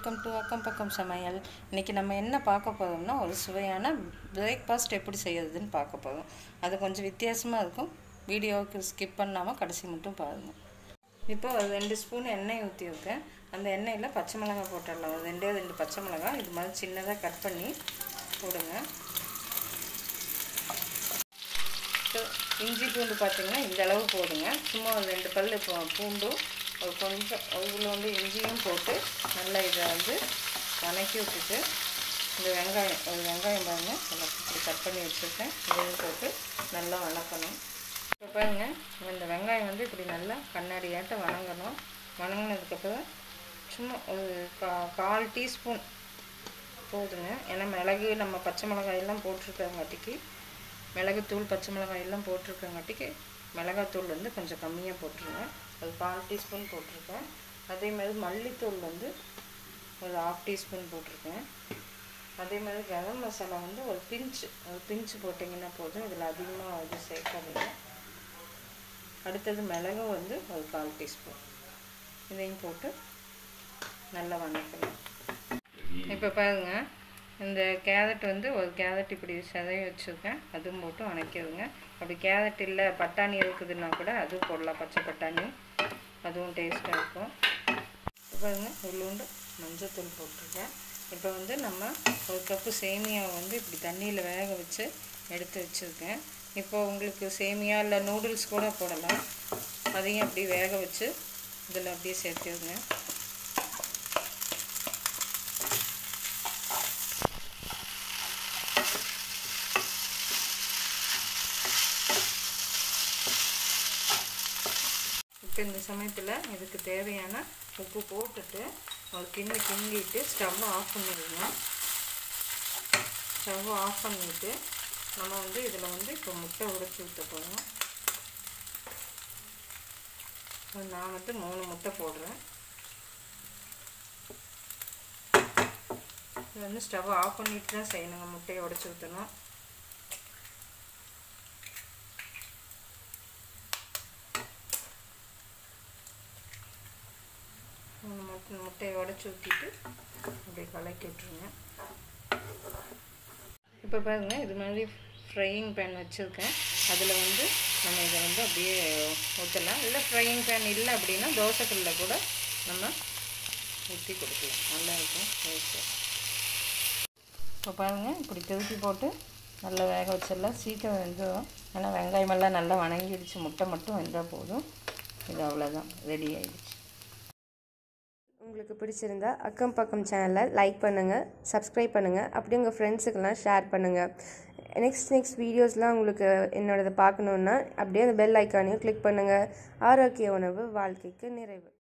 welcome to அக்கம் பக்கம் சமையல் இன்றைக்கி நம்ம என்ன பார்க்க போகிறோம்னா ஒரு சுவையான பிரேக்ஃபாஸ்ட் எப்படி செய்யறதுன்னு பார்க்க போகிறோம் அது கொஞ்சம் வித்தியாசமாக இருக்கும் வீடியோவுக்கு ஸ்கிப் பண்ணாமல் கடைசி மட்டும் பாருங்கள் இப்போ ஒரு ரெண்டு ஸ்பூன் எண்ணெய் ஊற்றி வைக்கேன் அந்த எண்ணெயில் பச்சை மிளகாய் போட்டுடலாம் ஒரு ரெண்டே ரெண்டு பச்சை மிளகாய் இது மாதிரி சின்னதாக கட் பண்ணி போடுங்க இப்போ இஞ்சி பூண்டு பார்த்தீங்கன்னா இந்த அளவு போடுங்க சும்மா ஒரு ரெண்டு பல் இப்போ பூண்டும் ஒரு கொஞ்சம் இவ்வளோ வந்து இஞ்சியும் போட்டு நல்லா இதை வந்து வணக்கி விட்டுட்டு இந்த வெங்காயம் ஒரு வெங்காயம் பாருங்கள் நல்லா இப்படி கட் பண்ணி வச்சுருக்கேன் இதையும் போட்டு நல்லா வணக்கணும் இப்போ பாருங்க இந்த வெங்காயம் வந்து இப்படி நல்லா கண்ணாடியாட்ட வணங்கணும் வணங்கினதுக்கப்புறம் சும்மா ஒரு கா கால் டீஸ்பூன் போதுங்க ஏன்னா மிளகு நம்ம பச்சை மிளகாயெல்லாம் போட்டிருக்கங்காட்டிக்கு மிளகுத்தூள் பச்சை மிளகாய் எல்லாம் போட்டிருக்கங்காட்டிக்கு மிளகாத்தூள் வந்து கொஞ்சம் கம்மியாக போட்டுருங்க அது கால் டீஸ்பூன் போட்டிருக்கேன் அதே மாதிரி மல்லித்தூள் வந்து ஒரு ஆஃப் டீஸ்பூன் போட்டிருக்கேன் அதே மாதிரி கரம் மசாலா வந்து ஒரு பிஞ்சு ஒரு பிஞ்சு போட்டிங்கன்னா போதும் இதில் அதிகமாக இது சேர்க்காதீங்க அடுத்தது மிளகும் வந்து ஒரு கால் டீஸ்பூன் இதையும் போட்டு நல்லா வணக்கணும் இப்போ பாருங்க இந்த கேரட் வந்து ஒரு கேரட் இப்படி சதைய வச்சுருக்கேன் அதுவும் போட்டு வணக்கிடுங்க அப்படி கேரட் இல்லை பட்டாணி இருக்குதுன்னா கூட அதுவும் போடலாம் பச்சை பட்டாணி அதுவும் டேஸ்ட்டாக இருக்கும் இப்போ பாருங்க உள்ளுண்டு மஞ்சத்தூள் போட்டிருக்கேன் இப்போ வந்து நம்ம ஒரு கப்பு சேமியாவை வந்து இப்படி தண்ணியில் வேக வச்சு எடுத்து வச்சுருக்கேன் இப்போ உங்களுக்கு சேமியா இல்லை நூடுல்ஸ் கூட போடலாம் அதையும் அப்படி வேக வச்சு இதில் அப்படியே சேர்த்துருங்க இப்போ இந்த சமயத்தில் இதுக்கு தேவையான உப்பு போட்டுட்டு ஒரு கிண்ணி கிண்டிட்டு ஸ்டவ்வை ஆஃப் பண்ணிடுங்க ஸ்டவ்வை ஆஃப் பண்ணிவிட்டு நம்ம வந்து இதில் வந்து இப்போ முட்டை உடைச்சி ஊற்ற போகிறோம் நான் வந்து மூணு முட்டை போடுறேன் இது வந்து ஸ்டவ் ஆஃப் பண்ணிட்டு தான் செய்யணுங்க முட்டையை உடச்சி ஊற்றணும் முட்டை முட்டையை உடச்சி ஊற்றிட்டு அப்படியே கலக்கி விட்ருங்க இப்போ பாருங்க இது மாதிரி ஃப்ரையிங் பேன் வச்சுருக்கேன் அதில் வந்து நம்ம இதை வந்து அப்படியே ஊற்றலாம் இல்லை ஃப்ரையிங் பேன் இல்லை அப்படின்னா தோசைக்கல்லில் கூட நம்ம ஊற்றி கொடுக்கலாம் நல்லா இருக்கும் டேஸ்ட்டு இப்போ பாருங்கள் இப்படி திருப்பி போட்டு நல்லா வேக வச்சிடலாம் சீக்கிரம் வெந்துடும் ஏன்னா வெங்காயமெல்லாம் நல்லா வணங்கிடுச்சு முட்டை மட்டும் வெந்தால் போதும் இது அவ்வளோதான் ரெடி ஆகிடுச்சு உங்களுக்கு பிடிச்சிருந்தா அக்கம் பக்கம் சேனலை லைக் பண்ணுங்கள் சப்ஸ்கிரைப் பண்ணுங்கள் அப்படியே உங்கள் ஃப்ரெண்ட்ஸுக்கெல்லாம் ஷேர் பண்ணுங்கள் நெக்ஸ்ட் நெக்ஸ்ட் வீடியோஸ்லாம் உங்களுக்கு என்னோடதை பார்க்கணுன்னா அப்படியே அந்த பெல் ஐக்கானையும் கிளிக் பண்ணுங்கள் ஆரோக்கிய உணவு வாழ்க்கைக்கு நிறைவு